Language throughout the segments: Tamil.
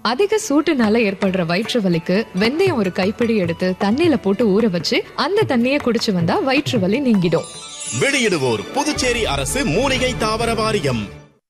அதிக சூட்டுனால ஏற்படுற வயிற்று வலிக்கு வெந்தயம் ஒரு கைப்பிடி எடுத்து தண்ணியில போட்டு ஊற வச்சு அந்த தண்ணியை குடிச்சு வந்தா வயிற்று வலி நீங்கிடும் வெளியிடுவோர் புதுச்சேரி அரசு மூலிகை தாவர வாரியம்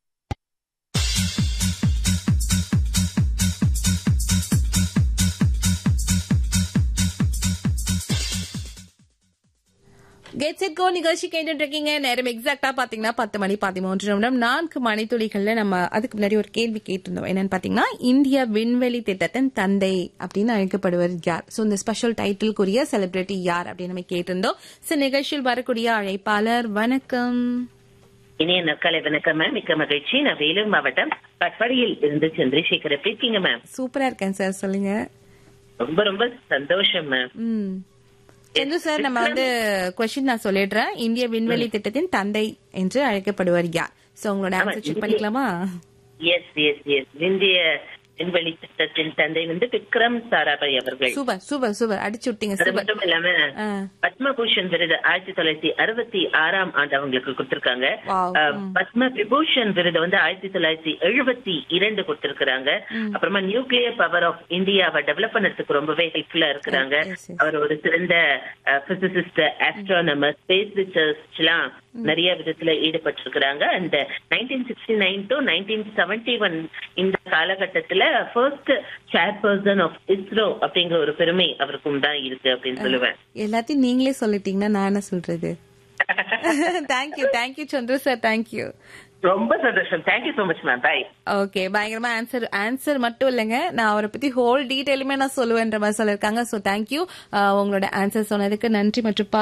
கெட் செட் கோ நிகழ்ச்சி கேட்டுட்டு இருக்கீங்க நேரம் எக்ஸாக்டா பாத்தீங்கன்னா பத்து மணி பதிமூன்று நிமிடம் நான்கு மணித்துளிகள்ல நம்ம அதுக்கு முன்னாடி ஒரு கேள்வி கேட்டிருந்தோம் என்னன்னு பாத்தீங்கன்னா இந்திய விண்வெளி திட்டத்தின் தந்தை அப்படின்னு அழைக்கப்படுவர் யார் சோ இந்த ஸ்பெஷல் டைட்டிலுக்குரிய செலிபிரிட்டி யார் அப்படின்னு நம்ம கேட்டிருந்தோம் சோ நிகழ்ச்சியில் வரக்கூடிய அழைப்பாளர் வணக்கம் இனிய நற்காலை வணக்கம் மேம் மிக்க மகிழ்ச்சி நான் வேலூர் மாவட்டம் பட்பாடியில் இருந்து சந்திரசேகர் எப்படி இருக்கீங்க மேம் சூப்பரா இருக்கேன் சார் சொல்லுங்க ரொம்ப ரொம்ப சந்தோஷம் மேம் ம் சந்து சார் நம்ம வந்து கொஸ்டின் நான் சொல்லிடுறேன் இந்திய விண்வெளி திட்டத்தின் தந்தை என்று அழைக்கப்படுவர் யார் சோ உங்களோட ஆன்சர் செக் பண்ணிக்கலாமா எஸ் எஸ் எஸ் இந்திய விண்வெளி திட்டத்தின் தந்தை வந்து விக்ரம் சாராபாய் அவர்கள் சூப்பர் சூப்பர் சூப்பர் அடிச்சு விட்டீங்க அது சூப்பர் மட்டும் இல்லாம ஆ. பத்மபூஷன் விருது ஆயிரத்தி தொள்ளாயிரத்தி அறுபத்தி ஆறாம் ஆண்டு அவங்களுக்கு கொடுத்திருக்காங்க Wow. அஹ், பத்ம விபூஷன் விருது வந்து ஆயிரத்தி தொள்ளாயிரத்தி எழுபத்தி இரண்டு கொடுத்திருக்கிறாங்க அப்புறமா நியூக்ளியர் பவர் ஆஃப் இந்தியாவை டெவலப் பண்ணதுக்கு ரொம்பவே ஹெல்ப்ஃபுல்லா இருக்கிறாங்க Yes, yes. அவர் ஒரு சிறந்த பிசிசிஸ்ட் ஆஸ்ட்ரானமர் ஸ்பேஸ் ரிசர்ச் எல்லாம் நிறைய விதத்துல ஈடுபட்டிருக்கிறாங்க அந்த nineteen sixty nine to nineteen seventy one இந்த காலகட்டத்துல ஃபர்ஸ்ட் சேர்பர்சன் ஆஃப் இஸ்ரோ அப்படிங்கிற ஒரு பெருமை அவருக்கும் தான் இருக்கு அப்படின்னு சொல்லுவேன் எல்லாத்தையும் நீங்களே சொல்லிட்டீங்கன்னா நான் என்ன சொல்றது thank you thank you Chandra sir thank you ரொம்ப சந்தோஷம் thank you so much ma'am bye okay பயங்கரமா ஆன்சர் ஆன்சர் மட்டும் இல்லைங்க நான் அவரை பத்தி ஹோல் டீடைலுமே நான் சொல்லுவேன்ற மாதிரி சொல்லியிருக்காங்க ஸோ தேங்க்யூ உங்களோட ஆன்சர் சொன்னதுக்கு நன்றி மற்றும்